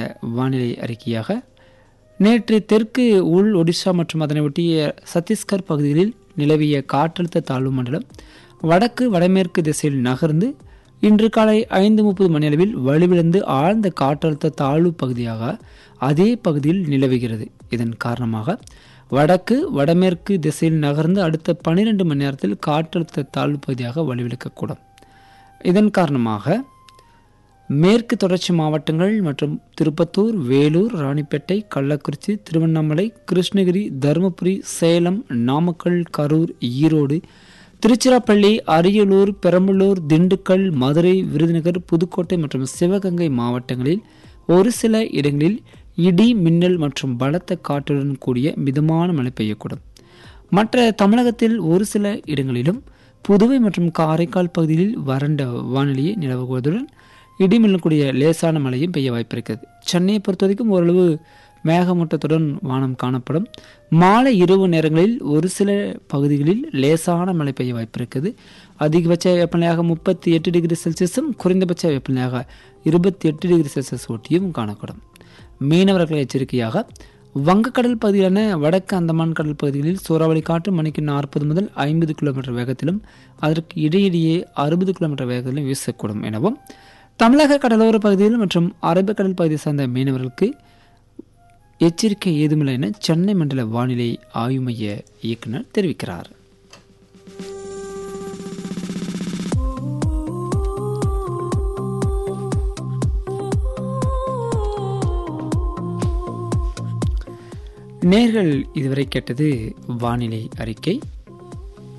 வானிலை அறிக்கையாக நேற்று தெற்கு உள் ஒடிஷா மற்றும் அதனை ஒட்டிய சத்தீஸ்கர் பகுதிகளில் நிலவிய காற்றழுத்த தாழ்வு மண்டலம் வடக்கு வடமேற்கு திசையில் நகர்ந்து இன்று காலை ஐந்து முப்பது மணியளவில் வலுவிழந்து ஆழ்ந்த காற்றழுத்த தாழ்வு பகுதியாக அதே பகுதியில் நிலவுகிறது இதன் காரணமாக வடக்கு வடமேற்கு திசையில் நகர்ந்து அடுத்த பன்னிரெண்டு மணி நேரத்தில் காற்றழுத்த தாழ்வு பகுதியாக வலுவிழக்கக்கூடும் இதன் காரணமாக மேற்கு தொடர்ச்சி மாவட்டங்கள் மற்றும் திருப்பத்தூர் வேலூர் ராணிப்பேட்டை கள்ளக்குறிச்சி திருவண்ணாமலை கிருஷ்ணகிரி தருமபுரி சேலம் நாமக்கல் கரூர் ஈரோடு திருச்சிராப்பள்ளி அரியலூர் பெரம்பலூர் திண்டுக்கல் மதுரை விருதுநகர் புதுக்கோட்டை மற்றும் சிவகங்கை மாவட்டங்களில் ஒரு சில இடங்களில் இடி மின்னல் மற்றும் பலத்த காற்றுடன் கூடிய மிதமான மழை பெய்யக்கூடும் மற்ற தமிழகத்தில் ஒரு சில இடங்களிலும் புதுவை மற்றும் காரைக்கால் பகுதிகளில் வறண்ட வானிலையை நிலவுவதுடன் இடிமின்னக்கூடிய லேசான மழையும் பெய்ய வாய்ப்பிருக்கிறது சென்னையை பொறுத்தவரைக்கும் ஓரளவு மேகமூட்டத்துடன் வானம் காணப்படும் மாலை இரவு நேரங்களில் ஒரு சில பகுதிகளில் லேசான மழை பெய்ய வாய்ப்பிருக்குது அதிகபட்ச வெப்பநிலையாக முப்பத்தி எட்டு டிகிரி செல்சியஸும் குறைந்தபட்ச வெப்பநிலையாக இருபத்தி எட்டு டிகிரி செல்சியஸ் ஒட்டியும் காணப்படும் மீனவர்கள் எச்சரிக்கையாக வங்கக்கடல் பகுதியிலான வடக்கு அந்தமான் கடல் பகுதிகளில் சூறாவளி காற்று மணிக்கு நாற்பது முதல் ஐம்பது கிலோமீட்டர் வேகத்திலும் அதற்கு இடையிடையே அறுபது கிலோமீட்டர் வேகத்திலும் வீசக்கூடும் எனவும் தமிழக கடலோர பகுதியில் மற்றும் அரபிக்கடல் பகுதியை சார்ந்த மீனவர்களுக்கு எச்சரிக்கை ஏதுமில்லை என சென்னை மண்டல வானிலை ஆய்வு மைய இயக்குனர் தெரிவிக்கிறார் நேர்கள் இதுவரை கேட்டது வானிலை அறிக்கை